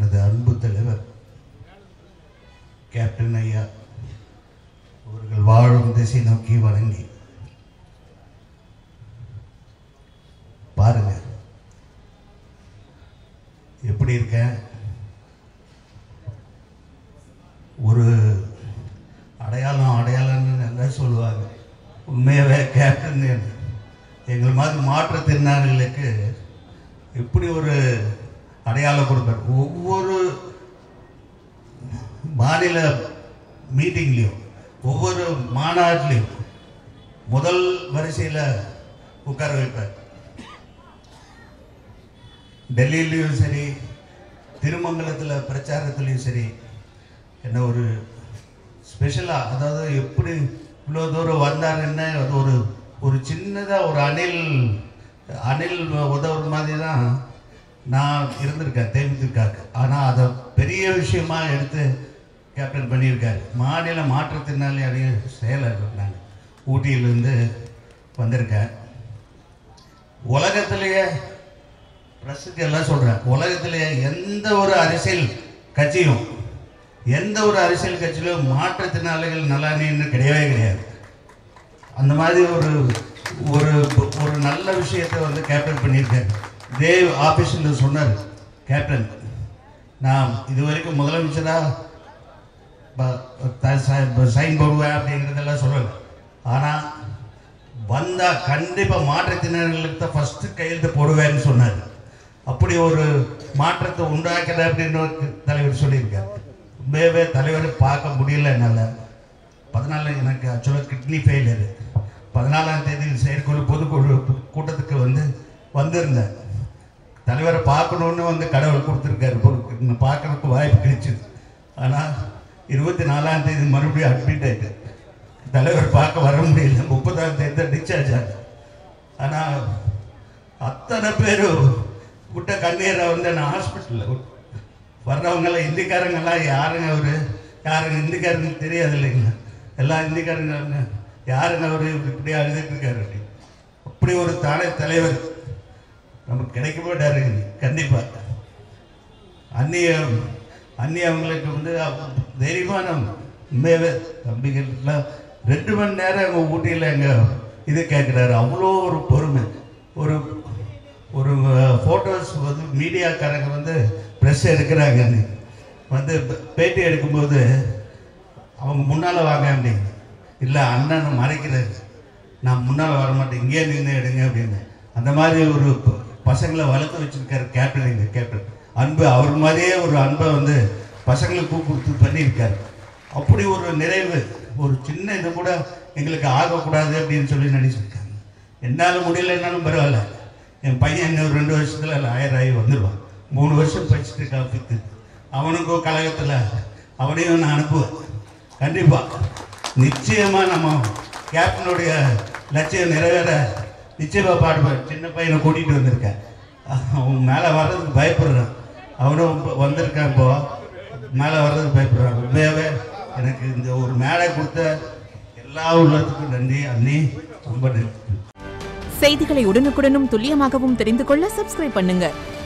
எனது அன்பு தலைவர் கேப்டன் ஐயா அவர்கள் வாழும் திசை நோக்கி வணங்கி பாருங்க எப்படி இருக்கேன் ஒரு அடையாளம் அடையாளம்னு நல்லா சொல்லுவாங்க உண்மையாகவே கேப்டன் எங்கள் மாதிரி மாற்றுத்திறனாளிகளுக்கு எப்படி ஒரு அடையாளம் கொடுப்பார் ஒவ்வொரு மாநில மீட்டிங்லேயும் ஒவ்வொரு மாநாட்டிலையும் முதல் வரிசையில் உட்கார வைப்பார் டெல்லியிலையும் சரி திருமங்கலத்தில் பிரச்சாரத்துலேயும் சரி என்ன ஒரு ஸ்பெஷலாக அதாவது எப்படி இவ்வளோ தூரம் வந்தாருன்னு அது ஒரு ஒரு சின்னதாக ஒரு அணில் அணில் உதவுற மாதிரி தான் நான் இருந்திருக்கேன் தேமுதிகாக்கு ஆனால் அதை பெரிய விஷயமா எடுத்து கேப்டன் பண்ணியிருக்காரு மாநில மாற்றுத்திறனாளி அணி செயலர் நான் ஊட்டியிலேருந்து வந்திருக்கேன் உலகத்திலேயே பிரசித்தி எல்லாம் சொல்கிறேன் உலகத்திலேயே எந்த ஒரு அரசியல் கட்சியும் எந்த ஒரு அரசியல் கட்சியிலும் மாற்றுத்திறனாளிகள் நலனின்னு கிடையவே கிடையாது அந்த மாதிரி ஒரு ஒரு ஒரு நல்ல விஷயத்தை வந்து கேப்டன் பண்ணியிருக்காரு தேவ் ஆஃபீஸில் சொன்னார் கேப்டன் நான் இது வரைக்கும் முதலமைச்சராக சைன் போடுவேன் அப்படிங்கிறதெல்லாம் சொல்லலை ஆனால் வந்தால் கண்டிப்பாக மாற்றுத்திறனாளிகளுக்கு தான் ஃபஸ்ட்டு கையெழுத்து போடுவேன்னு சொன்னார் அப்படி ஒரு மாற்றத்தை உண்டாக்குற அப்படின்னு ஒரு தலைவர் சொல்லியிருக்கார் உண்மையாகவே தலைவரை பார்க்க முடியல என்னால் பதினாலு எனக்கு ஆக்சுவலாக கிட்னி ஃபெயிலியர் பதினாலாம் தேதி செயற்குழு பொதுக்குழு கூட்டத்துக்கு வந்து வந்திருந்தேன் தலைவரை பார்க்கணுன்னு வந்து கடவுள் கொடுத்துருக்காரு பொறுப்பு பார்க்கறதுக்கு வாய்ப்பு கிடைச்சிது ஆனால் இருபத்தி நாலாம் தேதி மறுபடியும் அட்மிட் ஆயிட்டு தலைவர் பார்க்க வர முடியல முப்பதாம் தேதி தான் டிஸ்சார்ஜ் ஆகுது ஆனால் அத்தனை பேர் விட்ட கண்ணீரை வந்து நான் ஹாஸ்பிட்டலில் வர்றவங்கெல்லாம் இந்திக்காரங்கெல்லாம் யாருங்க அவரு யாருங்க இந்திக்காரங்க தெரியாது இல்லைங்களா எல்லாம் இந்திக்காரங்க யாருங்க அவரு இப்படி அழுதுட்டு இருக்காரு அப்படி அப்படி ஒரு தானே தலைவர் நமக்கு கிடைக்க மாட்டாருங்க கண்டிப்பாக அந்நிய அந்நிய அவங்களுக்கு வந்து அவ- தைரியமான உண்மையாகவே தம்பிகள்லாம் ரெண்டு மணி நேரம் எங்கள் ஊட்டியில் எங்கள் இது கேட்குறாரு அவ்வளோ ஒரு பொறுமை ஒரு ஒரு ஃபோட்டோஸ் வந்து மீடியாக்காரங்க வந்து ப்ரெஸ் எடுக்கிறாங்க அன்னைக்கு. வந்து பே- பேட்டி எடுக்கும்போது அவங்க முன்னால் வாங்க அப்படின்னு இல்லை அண்ணன் மறைக்கிறாரு நான் முன்னால் வர மாட்டேன் இங்கேயே நின்று எடுங்க அப்படின்னு அந்த மாதிரி ஒரு ப- பசங்களை வளர்த்து வச்சிருக்காரு கேப்டன் எங்க கேப்டன் அன்பு அவர் மாதிரியே ஒரு அன்பை வந்து பசங்களுக்கு கொடுத்து பண்ணியிருக்காரு அப்படி ஒரு நிறைவு ஒரு சின்ன இது கூட எங்களுக்கு ஆகக்கூடாது அப்படின்னு சொல்லி நினைச்சிருக்காங்க என்னால் முடியலைன்னாலும் பரவாயில்ல என் பையன் இன்னும் ஒரு ரெண்டு வருஷத்துல லாயர் ஆகி வந்துடுவான் மூணு வருஷம் படிச்சுட்டு இருக்கான் ஃபிஃப்த்து அவனுக்கும் கழகத்தில் அவனையும் நான் அனுப்புவேன் கண்டிப்பாக நிச்சயமாக நம்ம கேப்டனுடைய லட்சியம் நிறைவேற நிச்சயமாக பாடுவேன் சின்ன பையனை கூட்டிகிட்டு வந்திருக்கேன் அவன் மேலே வர்றதுக்கு பயப்படுறான் அவனும் இப்ப வந்திருக்கான் இப்போ மேலே வர்றதுக்கு பயப்படுறான் உண்மையாகவே எனக்கு இந்த ஒரு மேடை கொடுத்த எல்லா உள்ளத்துக்கும் நன்றி அண்ணி ரொம்ப நன்றி செய்திகளை உடனுக்குடனும் துல்லியமாகவும் தெரிந்து கொள்ள சப்ஸ்கிரைப் பண்ணுங்க